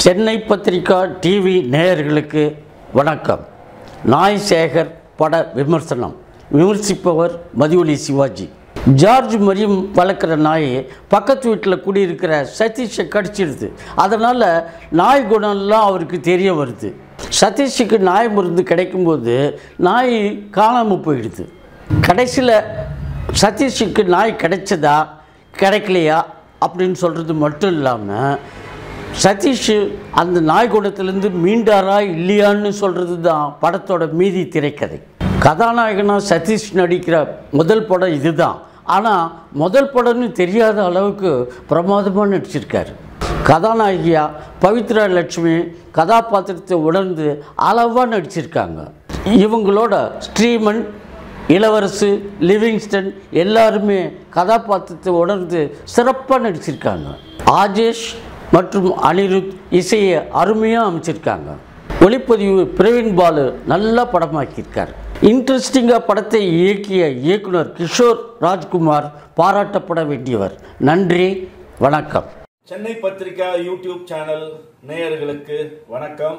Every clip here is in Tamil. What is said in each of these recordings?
சென்னை பத்திரிகா டிவி நேயர்களுக்கு வணக்கம் நாய் சேகர் பட விமர்சனம் விமர்சிப்பவர் மதியொலி சிவாஜி ஜார்ஜ் மரியம் வளர்க்குற நாய் பக்கத்து வீட்டில் குடியிருக்கிற சதீஷை கடிச்சிடுது அதனால் நாய் குணம்லாம் அவருக்கு தெரிய வருது சதீஷுக்கு நாய் மருந்து கிடைக்கும்போது நாய் காணாமல் போயிடுது கடைசியில் சதீஷுக்கு நாய் கிடைச்சதா கிடைக்கலையா அப்படின்னு சொல்கிறது மட்டும் இல்லாமல் சதீஷ் அந்த நாய் குணத்திலேருந்து மீண்டாரா இல்லையான்னு சொல்கிறது தான் படத்தோட மீதி திரைக்கதை கதாநாயகனாக சதீஷ் நடிக்கிற முதல் படம் இதுதான் ஆனால் முதல் படம்னு தெரியாத அளவுக்கு பிரமாதமாக நடிச்சிருக்காரு கதாநாயகியா பவித்ரா லட்சுமி கதாபாத்திரத்தை உணர்ந்து அளவாக நடிச்சிருக்காங்க இவங்களோட ஸ்ரீமன் இளவரசு லிவிங்ஸ்டன் எல்லாருமே கதாபாத்திரத்தை உணர்ந்து சிறப்பாக நடிச்சிருக்காங்க ஆஜேஷ் மற்றும் அனிருத் இசையை அருமையாக அமைச்சிருக்காங்க ஒளிப்பதிவு பிரவீன் பாலு நல்லா படமாக்கியிருக்கார் இன்ட்ரெஸ்டிங்காக படத்தை இயக்கிய இயக்குனர் கிஷோர் ராஜ்குமார் பாராட்டப்பட வேண்டியவர் நன்றி வணக்கம் சென்னை பத்திரிகா யூடியூப் சேனல் நேயர்களுக்கு வணக்கம்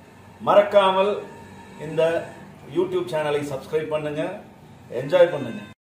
மறக்காமல் இந்த யூடியூப் சேனலை சப்ஸ்கிரைப் பண்ணுங்க என்ஜாய் பண்ணுங்க